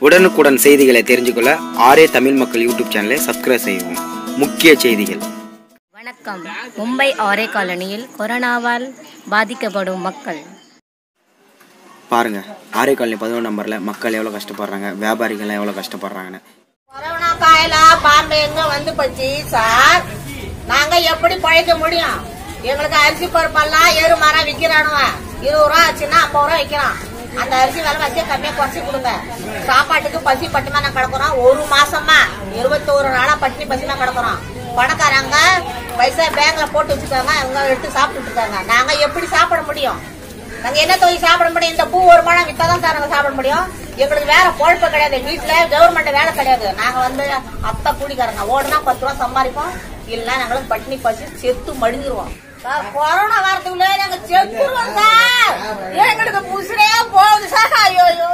உடனுக்குடன் செய்திகளை தெரிஞ்சுக்கொள்ள ஆரே தமிழ் மக்கள் யூடியூப் சேனலை சப்ஸ்கிரைப் செய்யவும் முக்கிய செய்திகள் வணக்கம் மும்பை ஆரே காலனியில் கொரோனாவால் பாதிக்கப்படும் மக்கள் பாருங்க ஆரே காலனி பதினொன்று நம்பரில் மக்கள் எவ்வளோ கஷ்டப்படுறாங்க வியாபாரிகள்லாம் எவ்வளோ கஷ்டப்படுறாங்கன்னு கொரோனா காயில பாம்பு எங்க வந்து போச்சு சார் நாங்க எப்படி பழைக்க முடியும் எங்களுக்கு அரிசி பருப்பெல்லாம் ஏறு மரம் விக்கிறானுவ இருபது ரூபா ஆச்சுன்னா ஐம்பது ரூபா விக்கிறான் அந்த அரிசி விலை வச்சு கம்மியா குறைச்சி கொடுங்க சாப்பாட்டுக்கு பசி பட்டிமா நான் கிடக்குறோம் ஒரு மாசமா இருபத்தோரு நாளா பட்டினி பசிமா கிடக்குறோம் பணக்காரங்க பைசா பேங்க்ல போட்டு வச்சுக்காங்க அவங்க எடுத்து சாப்பிட்டுட்டு இருக்காங்க நாங்க எப்படி சாப்பிட முடியும் நாங்க என்ன தொழில் சாப்பிட முடியும் இந்த பூ ஒரு பழம் வித்தாதான் சார் நாங்க சாப்பிட முடியும் எங்களுக்கு வேற பொழப்பு கிடையாது வீட்டுல கவர்மெண்ட் வேலை கிடையாது நாங்க வந்து அத்தை கூலிக்காரங்க ஓடுனா பத்து ரூபா சம்பாதிப்போம் இல்லைன்னா நாங்களும் பட்டினி பசி செத்து மடிஞ்சிருவோம் சார் கொரோனா வரதுக்குள்ளே நாங்க செத்துருவோம் சார் எங்களுக்கு புசுரே போகுது சார் ஐயோ ஐயோ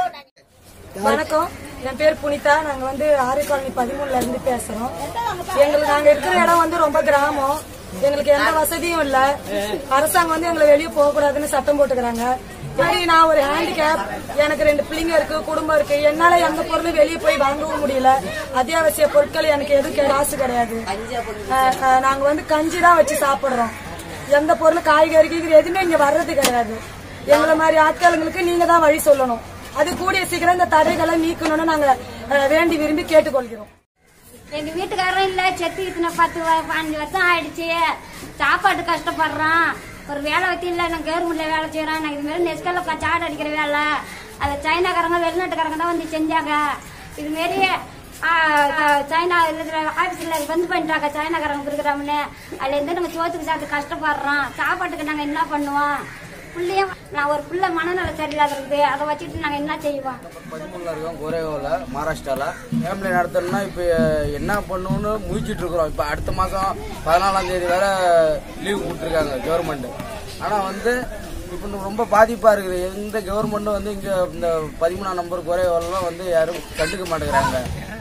வணக்கம் என் பேர் புனிதா நாங்க வந்து ஆறு காலனி பதிமூணுல இருந்து பேசுறோம் எங்களுக்கு நாங்க இருக்கிற இடம் வந்து ரொம்ப கிராமம் எங்களுக்கு எந்த வசதியும் இல்ல அரசாங்கம் வந்து எங்களை வெளியே போக கூடாதுன்னு சட்டம் போட்டுக்கிறாங்க சரி நான் ஒரு ஹேண்டிகேப் எனக்கு ரெண்டு பிள்ளைங்க இருக்கு குடும்பம் இருக்கு என்னால எந்த பொருளும் வெளியே போய் வாங்கவும் முடியல அத்தியாவசிய பொருட்கள் எனக்கு எதுவும் காசு கிடையாது அஹ், அஹ், நாங்க வந்து கஞ்சி தான் வச்சு சாப்பிடுறோம் எந்த பொருள் காய்கறி கீய்கறி எதுவுமே இங்க வர்றது கிடையாது எங்களை மாதிரி ஆட்களுங்களுக்கு நீங்க தான் வழி சொல்லணும் அது கூடிய சீக்கிரம் இந்த தடைகளை நீக்கணும்னு நாங்க அஹ், வேண்டி விரும்பி கேட்டுக்கொள்கிறோம் எங்க வீட்டுக்காரரும் இல்ல செத்து இத்தனை பத்து வ- பதினஞ்சு வருஷம் ஆயிடுச்சு சாப்பாட்டு கஷ்டப்படுறான் ஒரு வேலை வச்சு இல்ல நான் கவர்மெண்ட்ல வேலை செய்யறேன் நான் இது மாதிரி நெஸ்கல்ல சாடு அடிக்கிற வேலை அதை சைனாக்காரங்க வெளிநாட்டுக்காரங்க தான் வந்து செஞ்சாங்க இது மாரி ஆ, க- சைனா இருக்கிற ஆபீஸ்ல வந்து பண்ணிட்டாங்க சைனாக்காரங்க இருக்கிறோம்னு அதுல இருந்து நம்ம சோத்துக்கு சாப்பிட்டு கஷ்டப்படுறோம் சாப்பாட்டுக்கு நாங்க என்ன பண்ணுவோம் பிள்ளையும் நான் ஒரு பிள்ளை மனநல சரியில்லாத இருக்குது அதை வச்சுட்டு நாங்க என்ன செய்வோம் பதிமூணுல இருக்கோம் கோரேகாவில் மகாராஷ்டிராவில் ஃபேமிலி நடத்தணும்னா இப்போ என்ன பண்ணணும்னு முயற்சிட்டு இருக்கிறோம் இப்போ அடுத்த மாதம் பதினாலாம் தேதி வேற லீவ் கொடுத்துருக்காங்க கவர்மெண்ட் ஆனால் வந்து இப்போ ரொம்ப பாதிப்பாக இருக்குது எந்த கவர்மெண்ட்டும் வந்து இங்கே இந்த பதிமூணாம் நம்பர் கோரேகாலெலாம் வந்து யாரும் கண்டுக்க மாட்டேங்கிறாங்க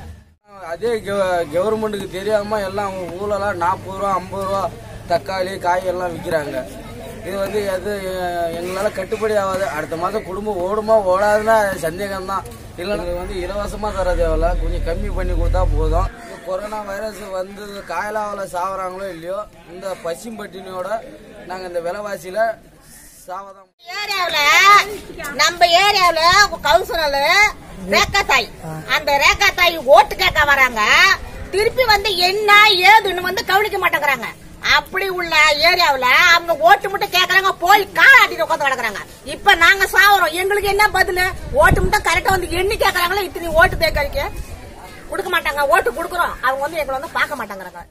அதே கவர்மெண்ட்டுக்கு தெரியாமல் எல்லாம் ஊழலாம் நாற்பது ரூபா ஐம்பது ரூபா தக்காளி காய் எல்லாம் விற்கிறாங்க இது வந்து எது எ- எங்களால கட்டுப்படி ஆகாது அடுத்த மாதம் குடும்பம் ஓடுமா ஓடாதுன்னா சந்தேகம் தான் இல்லைன்னா வந்து இலவசமாக தர தேவையில்ல கொஞ்சம் கம்மி பண்ணி கொடுத்தா போதும் இந்த கொரோனா வைரஸ் வந்து காயலாவில் சாவறாங்களோ இல்லையோ இந்த பசிம்பட்டினியோட நாங்கள் இந்த விலைவாசியில் சாவதான் ஏரியாவுல நம்ம ஏரியாவுல கவுன்சிலர் ரேகா தாய் அந்த ரேகா தாய் ஓட்டு கேட்க வராங்க திருப்பி வந்து என்ன ஏதுன்னு வந்து கவனிக்க மாட்டேங்கிறாங்க அப்படி உள்ள ஏரியாவுல அவங்க ஓட்டு மட்டும் கேக்குறாங்க போய் காலாட்டிட்டு உட்காந்து கிடக்குறாங்க இப்ப நாங்க சாவறோம் எங்களுக்கு என்ன பதில் ஓட்டு மட்டும் கரெக்டா வந்து எண்ணி கேக்குறாங்களோ இத்தனை ஓட்டு தேக்கறிக்க கொடுக்க மாட்டாங்க ஓட்டு கொடுக்குறோம் அவங்க வந்து எங்களை வந்து பார்க்க மாட்டேங்கிறாங்க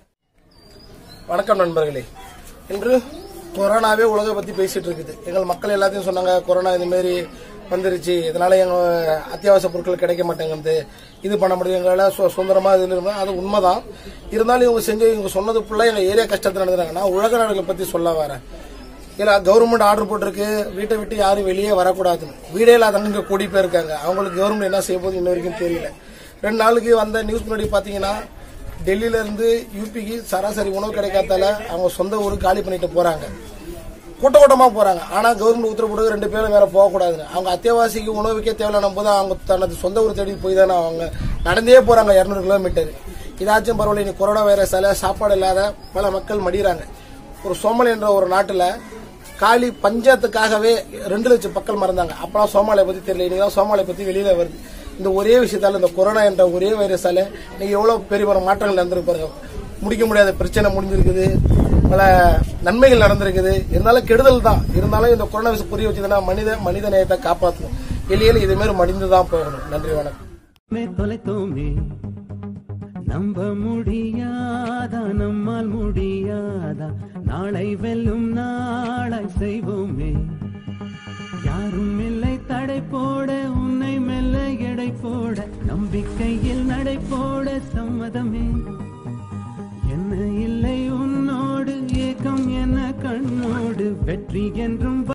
வணக்கம் நண்பர்களே இன்று கொரோனாவே உலகை பத்தி பேசிட்டு இருக்குது எங்கள் மக்கள் எல்லாத்தையும் சொன்னாங்க கொரோனா இது மாதிரி வந்துருச்சு இதனால எங்க அத்தியாவசிய பொருட்கள் கிடைக்க மாட்டேங்குது இது பண்ண முடியும் எங்களால சு- சுதந்திரமா இது இருந்தா அது உண்மைதான் இருந்தாலும் இவங்க செஞ்சு இவங்க சொன்னது ஃபுல்லா எங்க ஏரியா கஷ்டத்தை நடந்துறாங்க நான் உலக நாடுகளை பத்தி சொல்ல வரேன் இல்ல கவர்மெண்ட் ஆர்டர் போட்டிருக்கு வீட்டை விட்டு யாரும் வெளியே வரக்கூடாதுன்னு வீடே இல்லாதவங்க இங்க கூடி போயிருக்காங்க அவங்களுக்கு கவர்மெண்ட் என்ன செய்ய போகுது இன்ன வரைக்கும் தெரியல ரெண்டு நாளுக்கு வந்த நியூஸ் முன்னாடி பாத்தீங்கன்னா டெல்லியில இருந்து யூபிக்கு சராசரி உணவு கிடைக்காதால அவங்க சொந்த ஊருக்கு காலி பண்ணிட்டு போறாங்க கூட்ட கூட்டமா போறாங்க ஆனா கவர்மெண்ட் உத்தரவு போட்டு ரெண்டு பேரும் வேற போகக்கூடாதுன்னு அவங்க அத்தியாவசிக்கு உணவுக்கே தேவையான போது அவங்க தனது சொந்த ஊர் தேடி போய் தானே அவங்க நடந்தே போறாங்க இருநூறு கிலோமீட்டர் இதாச்சும் பரவாயில்ல இன்னைக்கு கொரோனா வைரஸால சாப்பாடு இல்லாத பல மக்கள் மடிகிறாங்க ஒரு சோமல் என்ற ஒரு நாட்டுல காலி பஞ்சாயத்துக்காகவே ரெண்டு லட்சம் மக்கள் மறந்தாங்க அப்பலாம் சோமாலியை பத்தி தெரியல இன்னைக்கு சோமாலியை பத்தி வெளியில வருது இந்த ஒரே விஷயத்தால இந்த கொரோனா என்ற ஒரே வைரஸால நீங்க எவ்வளவு பெரிய பெரிய மாற்றங்கள் நடந்திருப்பாருங்க முடிக்க முடியாத பிரச்சனை முடிஞ்சிருக்குது பல நன்மைகள் நடந்திருக்குது இருந்தாலும் கெடுதல் தான் இருந்தாலும் இந்த கொரோனா விஷயம் புரிய வச்சதுன்னா மனித மனித நேயத்தை காப்பாற்றணும் வெளியில இதே மாதிரி மடிந்து தான் போகணும் நன்றி வணக்கம் மே தொலைத்தோமே நம்ப முடியாதா நம்மால் முடியாதா நாளை வெல்லும் நாளாய் செய்வோமே யாரும் இல்லை தடை போட உன்னை மெல்ல எடை போட நம்பிக்கையில் நடை போட சம்மதமே என்ன இல்லை உன்னோடு ஏக்கம் என கண்ணோடு வெற்றி என்றும்